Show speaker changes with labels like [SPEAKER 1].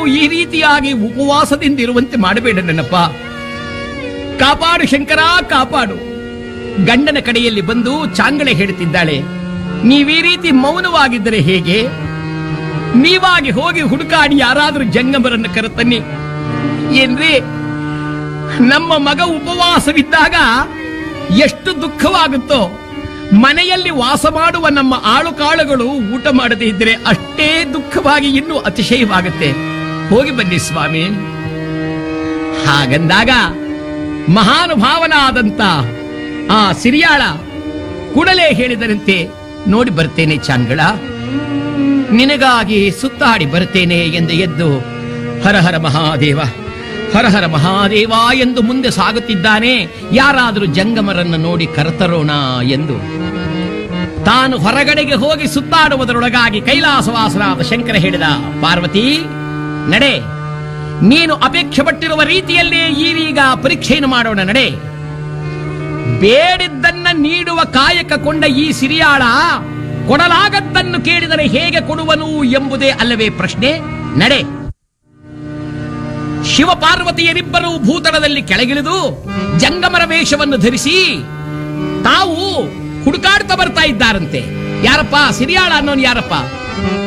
[SPEAKER 1] ಈ ರೀತಿಯಾಗಿ ಉಪವಾಸದಿಂದಿರುವಂತೆ ಮಾಡಬೇಡ ನನ್ನಪ್ಪ ಕಾಪಾಡು ಶಂಕರ ಕಾಪಾಡು ಗಂಡನ ಕಡೆಯಲ್ಲಿ ಬಂದು ಚಾಂಗಳೆ ಹೇಳುತ್ತಿದ್ದಾಳೆ ನೀವೀ ರೀತಿ ಮೌನವಾಗಿದ್ದರೆ ಹೇಗೆ ನೀವಾಗಿ ಹೋಗಿ ಹುಡುಕಾಡಿ ಯಾರಾದರೂ ಜಂಗಮರನ್ನು ಕರೆತನ್ನಿ ಏನ್ರಿ ನಮ್ಮ ಮಗ ಉಪವಾಸವಿದ್ದಾಗ ಎಷ್ಟು ದುಃಖವಾಗುತ್ತೋ ಮನೆಯಲ್ಲಿ ವಾಸ ಮಾಡುವ ನಮ್ಮ ಆಳು ಕಾಳುಗಳು ಊಟ ಮಾಡದೇ ಇದ್ದರೆ ಅಷ್ಟೇ ದುಃಖವಾಗಿ ಇನ್ನೂ ಅತಿಶಯವಾಗುತ್ತೆ ಹೋಗಿ ಬನ್ನಿ ಸ್ವಾಮಿ ಹಾಗಂದಾಗ ಮಹಾನುಭಾವನಾದಂತ ಆ ಸಿರಿಯಾಳ ಕೂಡಲೇ ಹೇಳಿದರಂತೆ ನೋಡಿ ಬರ್ತೇನೆ ಚಾಂಗಳ ನಿನಗಾಗಿ ಸುತ್ತಾಡಿ ಬರ್ತೇನೆ ಎಂದು ಎದ್ದು ಹರಹರ ಮಹಾದೇವ ಹರಹರ ಮಹಾದೇವ ಎಂದು ಮುಂದೆ ಸಾಗುತ್ತಿದ್ದಾನೆ ಯಾರಾದರೂ ಜಂಗಮರನ್ನು ನೋಡಿ ಕರೆತರೋಣ ಎಂದು ತಾನು ಹೊರಗಡೆಗೆ ಹೋಗಿ ಸುತ್ತಾಡುವುದರೊಳಗಾಗಿ ಕೈಲಾಸವಾಸನಾದ ಶಂಕರ ಹೇಳಿದ ಪಾರ್ವತಿ ನಡೆ ನೀನು ಅಪೇಕ್ಷೆ ಪಟ್ಟಿರುವ ರೀತಿಯಲ್ಲೇ ಈರೀಗ ಪರೀಕ್ಷೆಯನ್ನು ಮಾಡೋಣ ನಡೆ ಬೇಡಿದ್ದನ್ನ ನೀಡುವ ಕಾಯಕ ಕೊಂಡ ಈ ಸಿರಿಯಾಳ ಕೊಡಲಾಗದ್ದನ್ನು ಕೇಳಿದರೆ ಹೇಗೆ ಕೊಡುವನು ಎಂಬುದೇ ಅಲ್ಲವೇ ಪ್ರಶ್ನೆ ನಡೆ ಶಿವಪಾರ್ವತಿಯರಿಬ್ಬರೂ ಭೂತಳದಲ್ಲಿ ಕೆಳಗಿಳಿದು ಜಂಗಮರ ವೇಷವನ್ನು ಧರಿಸಿ ತಾವು ಹುಡುಕಾಡ್ತಾ ಬರ್ತಾ ಇದ್ದಾರಂತೆ ಯಾರಪ್ಪ ಸಿರಿಯಾಳ ಅನ್ನೋನು ಯಾರಪ್ಪ